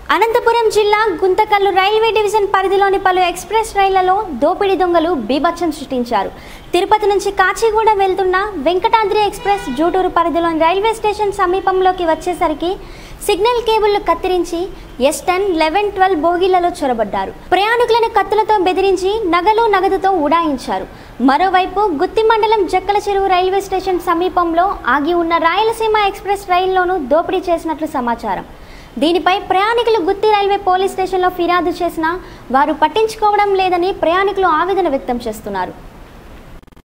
అనంతపురం జిల్లా Guntakal railway division పరిధిలోని పలు ఎక్స్ప్రెస్ రైళ్లలో దోపిడీ దొంగలు బీభత్సం సృష్టించారు తిరుపతి నుంచి కాచిగూడ వెళ్తున్న వెంకటాద్రి ఎక్స్ప్రెస్ జూటూరు పరిధిలోని రైల్వే స్టేషన్ సమీపంలోకి వచ్చేసరికి సిగ్నల్ కేబుల్ను కత్తిరించి ఎస్ టెన్ లెవెన్ ట్వెల్వ్ బోగీలలో చొరబడ్డారు ప్రయాణికులను కత్తులతో బెదిరించి నగలు నగదుతో ఉడాయించారు మరోవైపు గుత్తి మండలం జక్కల చెరువు రైల్వే స్టేషన్ సమీపంలో ఆగి ఉన్న రాయలసీమ ఎక్స్ప్రెస్ రైల్లోనూ దోపిడీ చేసినట్లు సమాచారం దీనిపై ప్రయాణికులు గుత్తి రైల్వే పోలీస్ స్టేషన్లో ఫిర్యాదు చేసినా వారు పట్టించుకోవడం లేదని ప్రయాణికులు ఆవేదన వ్యక్తం చేస్తున్నారు